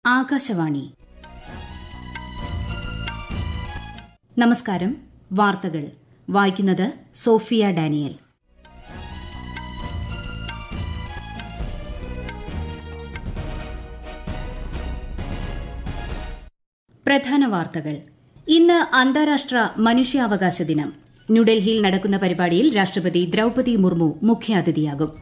ആകാശവാണി നമസ്കാരം വാർത്തകൾ വായിക്കുന്നത് സോഫിയ ഡാനിയൽ പ്രധാന വാർത്തകൾ ഇന്ന് അന്താരാഷ്ട്ര മനുഷ്യാവകാശ ദിനം ന്യൂഡൽഹിയിൽ നടക്കുന്ന പരിപാടിയിൽ രാഷ്ട്രപതി ദ്രൌപതി മുർമു മുഖ്യാതിഥിയാകും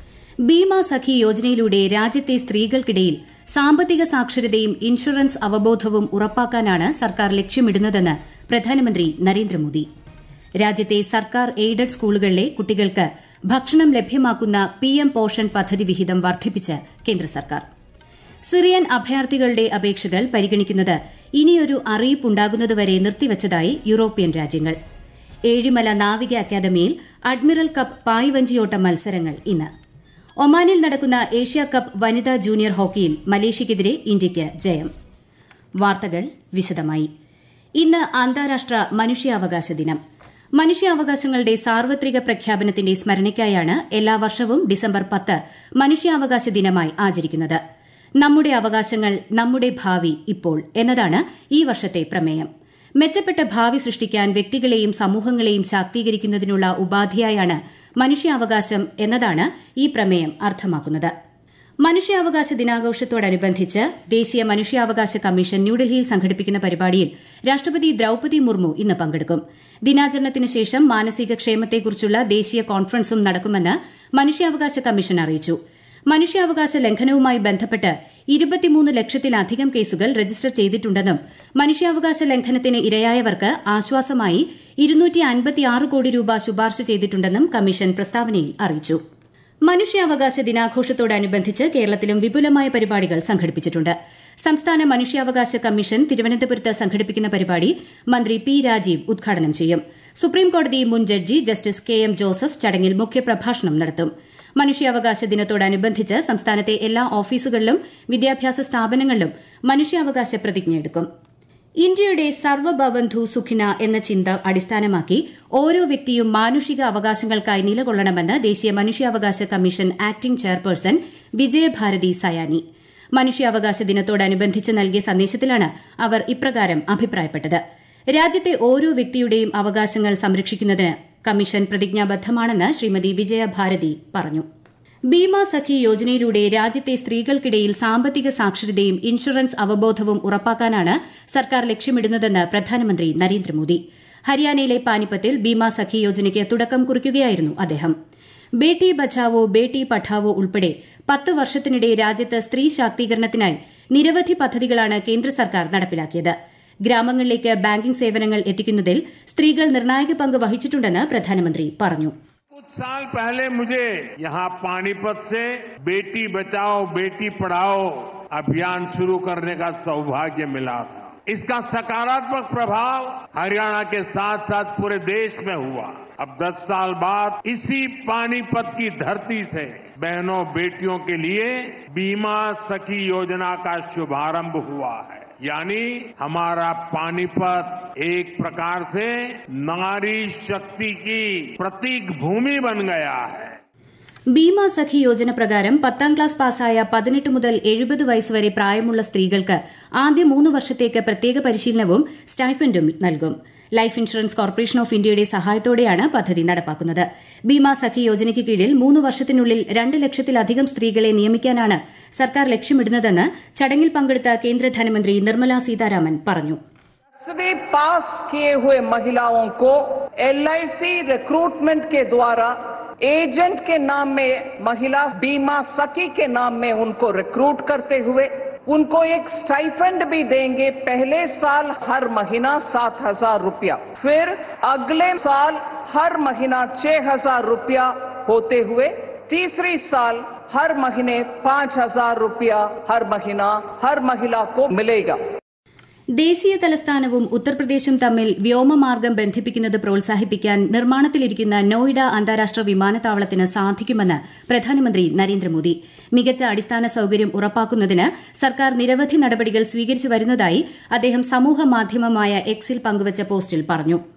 ഭീമ സഖി യോജനയിലൂടെ രാജ്യത്തെ സ്ത്രീകൾക്കിടയിൽ സാമ്പത്തിക സാക്ഷരതയും ഇൻഷുറൻസ് അവബോധവും ഉറപ്പാക്കാനാണ് സർക്കാർ ലക്ഷ്യമിടുന്നതെന്ന് പ്രധാനമന്ത്രി നരേന്ദ്രമോദി രാജ്യത്തെ സർക്കാർ എയ്ഡഡ് സ്കൂളുകളിലെ കുട്ടികൾക്ക് ഭക്ഷണം ലഭ്യമാക്കുന്ന പിഎം പോഷൺ പദ്ധതി വിഹിതം വർദ്ധിപ്പിച്ച് കേന്ദ്ര സർക്കാർ സിറിയൻ അഭയാർത്ഥികളുടെ അപേക്ഷകൾ പരിഗണിക്കുന്നത് ഇനിയൊരു അറിയിപ്പുണ്ടാകുന്നതുവരെ നിർത്തിവച്ചതായി യൂറോപ്യൻ രാജ്യങ്ങൾ ഏഴിമല നാവിക അക്കാദമിയിൽ അഡ്മിറൽ കപ്പ് പായ്വഞ്ചിയോട്ട മത്സരങ്ങൾ ഇന്ന് ഒമാനിൽ നടക്കുന്ന ഏഷ്യ കപ്പ് വനിതാ ജൂനിയർ ഹോക്കിയിൽ മലേഷ്യയ്ക്കെതിരെ ഇന്ത്യയ്ക്ക് ജയം വാർത്തകൾ വിശദമായി ഇന്ന് അന്താരാഷ്ട്ര മനുഷ്യാവകാശ ദിനം മനുഷ്യാവകാശങ്ങളുടെ സാർവത്രിക പ്രഖ്യാപനത്തിന്റെ സ്മരണയ്ക്കായാണ് എല്ലാ വർഷവും ഡിസംബർ പത്ത് മനുഷ്യാവകാശ ദിനമായി ആചരിക്കുന്നത് നമ്മുടെ അവകാശങ്ങൾ നമ്മുടെ ഭാവി ഇപ്പോൾ എന്നതാണ് ഈ വർഷത്തെ പ്രമേയം മെച്ചപ്പെട്ട ഭാവി സൃഷ്ടിക്കാൻ വ്യക്തികളെയും സമൂഹങ്ങളെയും ശാക്തീകരിക്കുന്നതിനുള്ള ഉപാധിയായാണ് മനുഷ്യാവകാശം എന്നതാണ് ഈ പ്രമേയം അർത്ഥമാക്കുന്നത് മനുഷ്യാവകാശ ദിനാഘോഷത്തോടനുബന്ധിച്ച് ദേശീയ മനുഷ്യാവകാശ കമ്മീഷൻ ന്യൂഡൽഹിയിൽ സംഘടിപ്പിക്കുന്ന പരിപാടിയിൽ രാഷ്ട്രപതി ദ്രൌപതി മുർമു ഇന്ന് പങ്കെടുക്കും ദിനാചരണത്തിന് ശേഷം മാനസിക ക്ഷേമത്തെക്കുറിച്ചുള്ള ദേശീയ കോൺഫറൻസും നടക്കുമെന്ന് മനുഷ്യാവകാശ കമ്മീഷൻ അറിയിച്ചു മനുഷ്യാവകാശ ലംഘനവുമായി ബന്ധപ്പെട്ട് ഇരുപത്തിമൂന്ന് ലക്ഷത്തിലധികം കേസുകൾ രജിസ്റ്റർ ചെയ്തിട്ടുണ്ടെന്നും മനുഷ്യാവകാശ ലംഘനത്തിന് ഇരയായവർക്ക് ആശ്വാസമായി ഇരുന്നൂറ്റി അൻപത്തിയാറ് കോടി രൂപ ശുപാർശ ചെയ്തിട്ടുണ്ടെന്നും കമ്മീഷൻ പ്രസ്താവനയിൽ അറിയിച്ചു മനുഷ്യാവകാശ ദിനാഘോഷത്തോടനുബന്ധിച്ച് കേരളത്തിലും വിപുലമായ പരിപാടികൾ സംഘടിപ്പിച്ചിട്ടുണ്ട് സംസ്ഥാന മനുഷ്യാവകാശ കമ്മീഷൻ തിരുവനന്തപുരത്ത് സംഘടിപ്പിക്കുന്ന പരിപാടി മന്ത്രി പി രാജീവ് ഉദ്ഘാടനം ചെയ്യും സുപ്രീംകോടതി മുൻ judge justice K M Joseph ചടങ്ങിൽ മുഖ്യപ്രഭാഷണം നടത്തും മനുഷ്യാവകാശ ദിനത്തോടനുബന്ധിച്ച് സംസ്ഥാനത്തെ എല്ലാ ഓഫീസുകളിലും വിദ്യാഭ്യാസ സ്ഥാപനങ്ങളിലും മനുഷ്യാവകാശ പ്രതിജ്ഞയെടുക്കും ഇന്ത്യയുടെ സർവ്വഭവന്ധു സുഖിന എന്ന ചിന്ത അടിസ്ഥാനമാക്കി ഓരോ വ്യക്തിയും മാനുഷിക അവകാശങ്ങൾക്കായി നിലകൊള്ളണമെന്ന് ദേശീയ മനുഷ്യാവകാശ commission acting chairperson Vijayabharathi Sayani മനുഷ്യാവകാശ ദിനത്തോടനുബന്ധിച്ച് നൽകിയ സന്ദേശത്തിലാണ് അവർ ഇപ്രകാരം അഭിപ്രായപ്പെട്ടത് രാജ്യത്തെ ഓരോ വ്യക്തിയുടെയും അവകാശങ്ങൾ സംരക്ഷിക്കുന്നതിന് കമ്മീഷൻ പ്രതിജ്ഞാബദ്ധമാണെന്ന് ശ്രീമതി വിജയഭാരതി പറഞ്ഞു ഭീമ സഖി യോജനയിലൂടെ രാജ്യത്തെ സ്ത്രീകൾക്കിടയിൽ സാമ്പത്തിക സാക്ഷരതയും ഇൻഷുറൻസ് അവബോധവും ഉറപ്പാക്കാനാണ് സർക്കാർ ലക്ഷ്യമിടുന്നതെന്ന് പ്രധാനമന്ത്രി നരേന്ദ്രമോദി ഹരിയാനയിലെ പാനിപ്പത്തിൽ ഭീമ സഖി യോജനയ്ക്ക് തുടക്കം കുറിക്കുകയായിരുന്നു അദ്ദേഹം ബേട്ടി ബച്ചാവോ ബേട്ടി പഠാവോ ഉൾപ്പെടെ പത്ത് വർഷത്തിനിടെ രാജ്യത്ത് സ്ത്രീ ശാക്തീകരണത്തിനായി നിരവധി പദ്ധതികളാണ് കേന്ദ്ര സർക്കാർ നടപ്പിലാക്കിയത് ഗ്രാമങ്ങളിലേക്ക് ബാങ്കിംഗ് സേവനങ്ങൾ എത്തിക്കുന്നതിൽ സ്ത്രീകൾ നിർണായക പങ്ക് വഹിച്ചിട്ടുണ്ടെന്ന് പ്രധാനമന്ത്രി പറഞ്ഞു कुछ साल पहले मुझे यहाँ पानीपत से बेटी बचाओ बेटी पढ़ाओ अभियान शुरू करने का सौभाग्य मिला था इसका सकारात्मक प्रभाव हरियाणा के साथ साथ पूरे देश में हुआ अब 10 साल बाद इसी पानीपत की धरती से बहनों बेटियों के लिए बीमा सखी योजना का शुभारंभ हुआ है यानी हमारा पानीपत एक प्रकार से नारी शक्ति की प्रतीक भूमि बन गया है ഭീമ സഖി യോജന പ്രകാരം പത്താം ക്ലാസ് പാസ്സായ പതിനെട്ട് മുതൽ എഴുപത് വയസ്സുവരെ പ്രായമുള്ള സ്ത്രീകൾക്ക് ആദ്യ മൂന്ന് വർഷത്തേക്ക് പ്രത്യേക പരിശീലനവും സ്റ്റൈഫൻഡും നൽകും ലൈഫ് ഇൻഷുറൻസ് കോർപ്പറേഷൻ ഓഫ് ഇന്ത്യയുടെ സഹായത്തോടെയാണ് പദ്ധതി നടപ്പാക്കുന്നത് ഭീമ സഖി യോജനയ്ക്ക് കീഴിൽ മൂന്ന് വർഷത്തിനുള്ളിൽ രണ്ട് ലക്ഷത്തിലധികം സ്ത്രീകളെ നിയമിക്കാനാണ് സർക്കാർ ലക്ഷ്യമിടുന്നതെന്ന് ചടങ്ങിൽ പങ്കെടുത്ത കേന്ദ്ര ധനമന്ത്രി നിർമ്മല സീതാരാമൻ പറഞ്ഞു दसवीं पास किए हुए महिलाओं को एलआईसी रिक्रूटमेंट के द्वारा एजेंट के नाम में महिला बीमा सखी के नाम में उनको रिक्रूट करते हुए उनको एक स्टाइफंड भी देंगे पहले साल हर महीना सात हजार रुपया फिर अगले साल हर महीना छह हजार रुपया होते हुए तीसरी साल हर महीने पांच हजार रुपया हर महीना हर महिला को मिलेगा ദേശീയ തലസ്ഥാനവും ഉത്തർപ്രദേശും തമ്മിൽ വ്യോമമാർഗം ബന്ധിപ്പിക്കുന്നത് പ്രോത്സാഹിപ്പിക്കാൻ നിർമ്മാണത്തിലിരിക്കുന്ന നോയിഡ അന്താരാഷ്ട്ര വിമാനത്താവളത്തിന് സാധിക്കുമെന്ന് പ്രധാനമന്ത്രി നരേന്ദ്രമോദി മികച്ച അടിസ്ഥാന സൌകര്യം ഉറപ്പാക്കുന്നതിന് സർക്കാർ നിരവധി നടപടികൾ സ്വീകരിച്ചു വരുന്നതായി അദ്ദേഹം സമൂഹ മാധ്യമമായ എക്സിൽ പങ്കുവച്ച പോസ്റ്റിൽ പറഞ്ഞു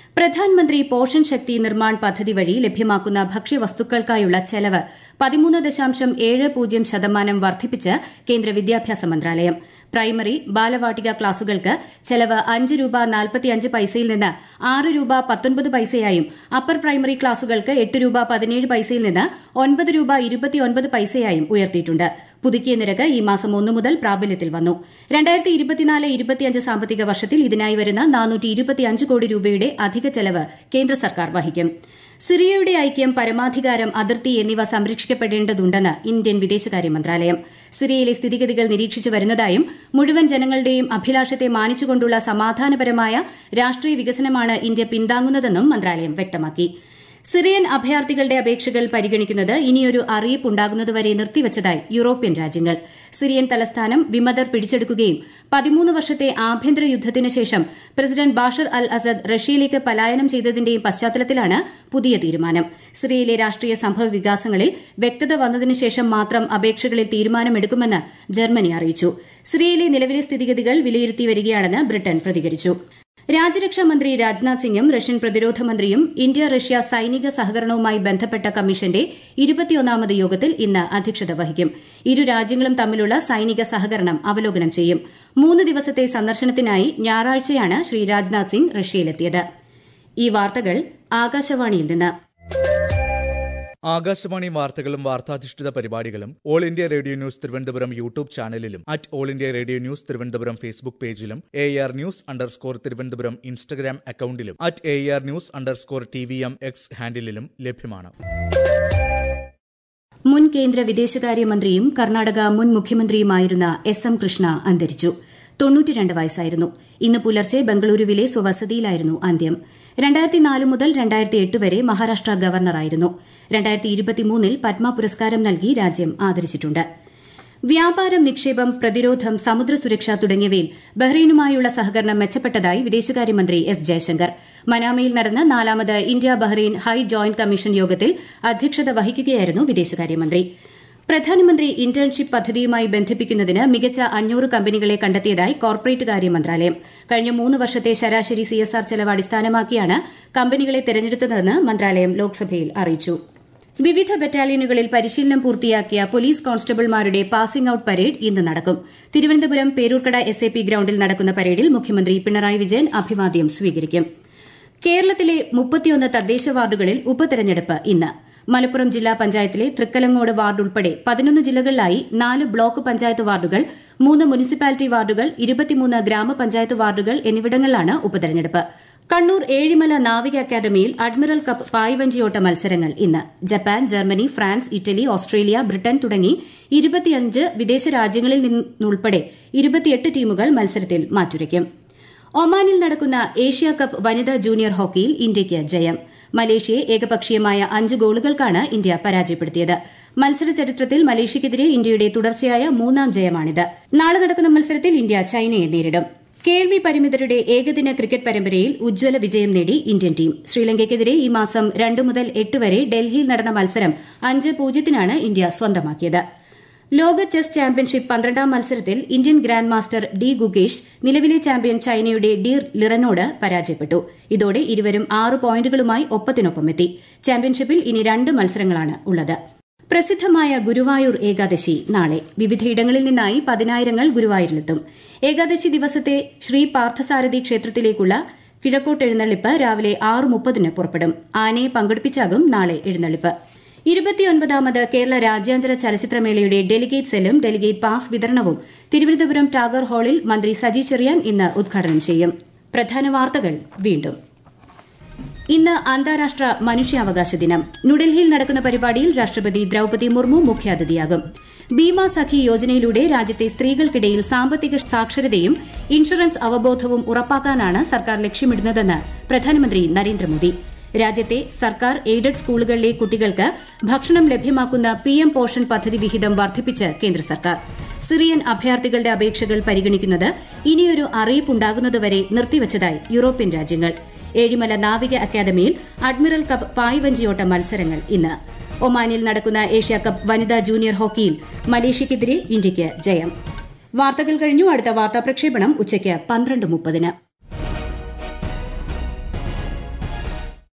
പ്രധാൻമന്ത്രി പോഷൺ ശക്തി നിർമ്മാൺ പദ്ധതി വഴി ലഭ്യമാക്കുന്ന ഭക്ഷ്യവസ്തുക്കൾക്കായുള്ള ചെലവ് പതിമൂന്ന് ദശാംശം ഏഴ് പൂജ്യം ശതമാനം വർദ്ധിപ്പിച്ച് കേന്ദ്ര വിദ്യാഭ്യാസ മന്ത്രാലയം പ്രൈമറി ബാലവാട്ടിക ക്ലാസുകൾക്ക് ചെലവ് അഞ്ച് രൂപ നാൽപ്പത്തിയഞ്ച് പൈസയിൽ നിന്ന് ആറ് രൂപ പത്തൊൻപത് പൈസയായും അപ്പർ പ്രൈമറി ക്ലാസുകൾക്ക് എട്ട് രൂപ പതിനേഴ് പൈസയിൽ നിന്ന് ഒൻപത് രൂപ ഇരുപത്തിയൊൻപത് പൈസയായും ഉയർത്തിയിട്ടുണ്ട് പുതുക്കിയ നിരക്ക് ഈ മാസം ഒന്നു മുതൽ പ്രാബല്യത്തിൽ വന്നു രണ്ടായിരത്തി ഇരുപത്തിനാല് ഇരുപത്തിയഞ്ച് സാമ്പത്തിക വർഷത്തിൽ ഇതിനായി വരുന്ന നാനൂറ്റി ഇരുപത്തിയഞ്ച് കോടി രൂപയുടെ അധിക ചെലവ് കേന്ദ്ര സർക്കാർ വഹിക്കും സിറിയയുടെ ഐക്യം പരമാധികാരം അതിർത്തി എന്നിവ സംരക്ഷിക്കപ്പെടേണ്ടതുണ്ടെന്ന് ഇന്ത്യൻ വിദേശകാര്യ മന്ത്രാലയം സിറിയയിലെ സ്ഥിതിഗതികൾ നിരീക്ഷിച്ചു വരുന്നതായും മുഴുവൻ ജനങ്ങളുടെയും അഭിലാഷത്തെ മാനിച്ചുകൊണ്ടുള്ള സമാധാനപരമായ രാഷ്ട്രീയ വികസനമാണ് ഇന്ത്യ പിന്താങ്ങുന്നതെന്നും മന്ത്രാലയം വ്യക്തമാക്കി സിറിയൻ അഭയാർത്ഥികളുടെ അപേക്ഷകൾ പരിഗണിക്കുന്നത് ഇനിയൊരു അറിയിപ്പുണ്ടാകുന്നതുവരെ നിർത്തിവച്ചതായി യൂറോപ്യൻ രാജ്യങ്ങൾ സിറിയൻ തലസ്ഥാനം വിമതർ പിടിച്ചെടുക്കുകയും പതിമൂന്ന് വർഷത്തെ ആഭ്യന്തര യുദ്ധത്തിന് ശേഷം പ്രസിഡന്റ് ബാഷർ അൽ അസദ് റഷ്യയിലേക്ക് പലായനം ചെയ്തതിന്റെയും പശ്ചാത്തലത്തിലാണ് പുതിയ തീരുമാനം സിറിയയിലെ രാഷ്ട്രീയ സംഭവ വികാസങ്ങളിൽ വ്യക്തത വന്നതിന് ശേഷം മാത്രം അപേക്ഷകളിൽ തീരുമാനമെടുക്കുമെന്ന് ജർമ്മനി അറിയിച്ചു സിറിയയിലെ നിലവിലെ സ്ഥിതിഗതികൾ വിലയിരുത്തി വരികയാണെന്ന് ബ്രിട്ടൻ പ്രതികരിച്ചു രാജ്യരക്ഷാ മന്ത്രി രാജ്നാഥ് സിംഗും റഷ്യൻ പ്രതിരോധ മന്ത്രിയും ഇന്ത്യ റഷ്യ സൈനിക സഹകരണവുമായി ബന്ധപ്പെട്ട കമ്മീഷന്റെ ഇരുപത്തിയൊന്നാമത് യോഗത്തിൽ ഇന്ന് അധ്യക്ഷത വഹിക്കും ഇരു രാജ്യങ്ങളും തമ്മിലുള്ള സൈനിക സഹകരണം അവലോകനം ചെയ്യും മൂന്ന് ദിവസത്തെ സന്ദർശനത്തിനായി ഞായറാഴ്ചയാണ് ശ്രീ രാജ്നാഥ് സിംഗ് റഷ്യയിലെത്തിയത് ഈ വാർത്തകൾ ആകാശവാണിയിൽ നിന്ന് ആകാശവാണി വാർത്തകളും വാർത്താധിഷ്ഠിത പരിപാടികളും All India Radio News Thiruvananthapuram YouTube ചാനലിലും at All India Radio News Thiruvananthapuram Facebook പേജിലും A R News underscore Thiruvananthapuram Instagram അക്കൌണ്ടിലും at A R News underscore T V M X ഹാൻഡിലും ലഭ്യമാണ് മുൻ കേന്ദ്ര വിദേശകാര്യമന്ത്രിയും കർണാടക മുൻ മുഖ്യമന്ത്രിയുമായിരുന്ന എസ് എം കൃഷ്ണ അന്തരിച്ചു തൊണ്ണൂറ്റിരണ്ട് വയസ്സായിരുന്നു ഇന്ന് പുലർച്ചെ ബംഗളൂരുവിലെ സ്വവസതിയിലായിരുന്നു അന്ത്യം രണ്ടായിരത്തി നാല് മുതൽ രണ്ടായിരത്തി എട്ട് വരെ മഹാരാഷ്ട്ര ഗവർണറായിരുന്നു രണ്ടായിരത്തി ഇരുപത്തിമൂന്നിൽ പത്മ പുരസ്കാരം നൽകി രാജ്യം ആദരിച്ചിട്ടുണ്ട് വ്യാപാരം നിക്ഷേപം പ്രതിരോധം സമുദ്ര സുരക്ഷ തുടങ്ങിയവയിൽ ബഹ്റൈനുമായുള്ള സഹകരണം മെച്ചപ്പെട്ടതായി വിദേശകാര്യമന്ത്രി എസ് ജയശങ്കർ മനാമയിൽ നടന്ന നാലാമത് India Bahrain high joint commission യോഗത്തിൽ അധ്യക്ഷത വഹിക്കുകയായിരുന്നു വിദേശകാര്യമന്ത്രി പ്രധാനമന്ത്രി ഇന്റേൺഷിപ്പ് പദ്ധതിയുമായി ബന്ധിപ്പിക്കുന്നതിന് മികച്ച അഞ്ഞൂറ് കമ്പനികളെ കണ്ടെത്തിയതായി കോർപ്പറേറ്റ് കാര്യ മന്ത്രാലയം കഴിഞ്ഞ മൂന്ന് വർഷത്തെ ശരാശരി സിഎസ്ആർ ചെലവ് അടിസ്ഥാനമാക്കിയാണ് കമ്പനികളെ തെരഞ്ഞെടുത്തതെന്ന് മന്ത്രാലയം ലോക്സഭയിൽ അറിയിച്ചു വിവിധ ബറ്റാലിയനുകളിൽ പരിശീലനം പൂർത്തിയാക്കിയ പോലീസ് കോൺസ്റ്റബിൾമാരുടെ പാസിംഗ് ഔട്ട് പരേഡ് ഇന്ന് നടക്കും Thiruvananthapuram Peroorkada S A P ഗ്രൌണ്ടിൽ നടക്കുന്ന പരേഡിൽ മുഖ്യമന്ത്രി പിണറായി വിജയൻ അഭിവാദ്യം സ്വീകരിക്കും കേരളത്തിലെ മുപ്പത്തിയൊന്ന് തദ്ദേശ വാർഡുകളിൽ ഉപതെരഞ്ഞെടുപ്പ് ഇന്ന് മലപ്പുറം ജില്ലാ പഞ്ചായത്തിലെ തൃക്കലങ്ങോട് വാർഡ് ഉൾപ്പെടെ പതിനൊന്ന് ജില്ലകളിലായി നാല് ബ്ലോക്ക് പഞ്ചായത്ത് വാർഡുകൾ മൂന്ന് മുനിസിപ്പാലിറ്റി വാർഡുകൾ ഇരുപത്തിമൂന്ന് ഗ്രാമപഞ്ചായത്ത് വാർഡുകൾ എന്നിവിടങ്ങളിലാണ് ഉപതെരഞ്ഞെടുപ്പ് കണ്ണൂർ ഏഴിമല നാവിക അക്കാദമിയിൽ അഡ്മിറൽ കപ്പ് പായ്വഞ്ചിയോട്ട മത്സരങ്ങൾ ഇന്ന് Japan Germany France Italy Australia Britain തുടങ്ങി ഇരുപത്തിയഞ്ച് വിദേശ രാജ്യങ്ങളിൽ നിന്നുൾപ്പെടെ ഇരുപത്തിയെട്ട് ടീമുകൾ മത്സരത്തിൽ മാറ്റുരയ്ക്കും ഒമാനിൽ നടക്കുന്ന ഏഷ്യ കപ്പ് വനിതാ ജൂനിയർ ഹോക്കിയിൽ ഇന്ത്യയ്ക്ക് ജയം മലേഷ്യയെ ഏകപക്ഷീയമായ അഞ്ച് ഗോളുകൾക്കാണ് ഇന്ത്യ പരാജയപ്പെടുത്തിയത് മത്സര ചരിത്രത്തിൽ മലേഷ്യയ്ക്കെതിരെ ഇന്ത്യയുടെ തുടർച്ചയായ മൂന്നാം ജയമാണിത് നാളെ നടക്കുന്ന മത്സരത്തിൽ ഇന്ത്യ ചൈനയെ നേരിടും കേൾവി പരിമിതരുടെ ഏകദിന ക്രിക്കറ്റ് പരമ്പരയിൽ ഉജ്ജ്വല വിജയം നേടി ഇന്ത്യൻ ടീം ശ്രീലങ്കയ്ക്കെതിരെ ഈ മാസം രണ്ട് മുതൽ എട്ട് വരെ ഡൽഹിയിൽ നടന്ന മത്സരം അഞ്ച് പൂജ്യത്തിനാണ് ഇന്ത്യ സ്വന്തമാക്കിയത് ലോക ചെസ് ചാമ്പ്യൻഷിപ്പ് പന്ത്രണ്ടാം മത്സരത്തിൽ Indian grand master D Gukesh നിലവിലെ ചാമ്പ്യൻ ചൈനയുടെ ഡി ലിറനോട് പരാജയപ്പെട്ടു ഇതോടെ ഇരുവരും ആറ് പോയിന്റുകളുമായി ഒപ്പത്തിനൊപ്പമെത്തി ചാമ്പ്യൻഷിപ്പിൽ ഇനി രണ്ട് മത്സരങ്ങളാണ് ഉള്ളത് പ്രസിദ്ധമായ ഗുരുവായൂർ ഏകാദശി നാളെ വിവിധയിടങ്ങളിൽ നിന്നായി പതിനായിരങ്ങൾ ഗുരുവായൂരിലെത്തും ഏകാദശി ദിവസത്തെ ശ്രീ പാർത്ഥസാരഥി ക്ഷേത്രത്തിലേക്കുള്ള കിഴക്കോട്ടെഴുന്നള്ളിപ്പ് രാവിലെ ആറ് മുപ്പതിന് പുറപ്പെടും ആനയെ പങ്കെടുപ്പിച്ചാകും നാളെ എഴുന്നള്ളിപ്പ് ഇരുപത്തിയൊൻപതാമത് കേരള രാജ്യാന്തര ചലച്ചിത്രമേളയുടെ ഡെലിഗേറ്റ് സെല്ലും ഡെലിഗേറ്റ് പാസ് വിതരണവും തിരുവനന്തപുരം ടാഗർ ഹാളിൽ മന്ത്രി സജി ചെറിയാൻ ഇന്ന് ഉദ്ഘാടനം ചെയ്യും പ്രധാന വാർത്തകൾ വീണ്ടും ഇന്ന് അന്താരാഷ്ട്ര മനുഷ്യാവകാശ ദിനം ന്യൂഡൽഹിയിൽ നടക്കുന്ന പരിപാടിയിൽ രാഷ്ട്രപതി ദ്രൌപതി മുർമു മുഖ്യാതിഥിയാകും ബീമ സഖി യോജനയിലൂടെ രാജ്യത്തെ സ്ത്രീകൾക്കിടയിൽ സാമ്പത്തിക സാക്ഷരതയും ഇൻഷുറൻസ് അവബോധവും ഉറപ്പാക്കാനാണ് സർക്കാർ ലക്ഷ്യമിടുന്നതെന്ന് പ്രധാനമന്ത്രി നരേന്ദ്രമോദി രാജ്യത്തെ സർക്കാർ എയ്ഡഡ് സ്കൂളുകളിലെ കുട്ടികൾക്ക് ഭക്ഷണം ലഭ്യമാക്കുന്ന പി എം പോഷൻ പദ്ധതി വിഹിതം വർദ്ധിപ്പിച്ച് കേന്ദ്ര സർക്കാർ സിറിയൻ അഭയാർത്ഥികളുടെ അപേക്ഷകൾ പരിഗണിക്കുന്നത് ഇനിയൊരു അറിയിപ്പുണ്ടാകുന്നതുവരെ നിർത്തിവച്ചതായി യൂറോപ്യൻ രാജ്യങ്ങൾ ഏഴിമല നാവിക അക്കാദമിയിൽ അഡ്മിറൽ കപ്പ് പായ്വഞ്ചിയോട്ട മത്സരങ്ങൾ ഇന്ന് ഒമാനിൽ നടക്കുന്ന ഏഷ്യ കപ്പ് വനിതാ ജൂനിയർ ഹോക്കിയിൽ മലേഷ്യയ്ക്കെതിരെ ഇന്ത്യയ്ക്ക് ജയം വാർത്തകൾ കഴിഞ്ഞു അടുത്ത വാർത്താ പ്രക്ഷേപണം ഉച്ചയ്ക്ക് പന്ത്രണ്ട് മുപ്പതിന്